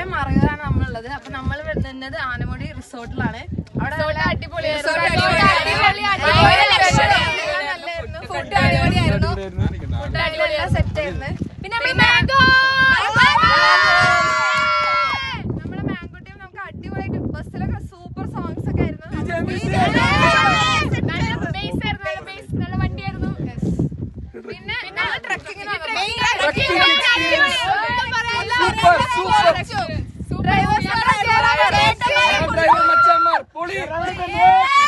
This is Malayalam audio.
കോട്ടയം മറയൂരാണ് നമ്മളുള്ളത് അപ്പൊ നമ്മൾ നിന്നത് ആനമുടി റിസോർട്ടിലാണ് അവിടെ നല്ല അടിപൊളിയായിരുന്നു നല്ലായിരുന്നു ഫുഡ് അടിപൊളിയായിരുന്നു ഫുഡ് അടിപൊളിയാ സെറ്റ് ആയിരുന്നു പിന്നെ മാംഗോ നമ്മുടെ മാംഗോ ടീം നമുക്ക് അടിപൊളിയായിട്ട് ബസ്സിലൊക്കെ സൂപ്പർ സോങ്സ് ഒക്കെ ആയിരുന്നു നല്ല ബേസ് ആയിരുന്നു നല്ല ബേസ് നല്ല വണ്ടിയായിരുന്നു പിന്നെ ഞങ്ങൾ ട്രക്കിങ്ങിന് സൂപ്പർ സൂപ്പർ ഡ്രൈവേഴ്സ് ഡ്രൈവർ മച്ചാന്മാർ പൊളി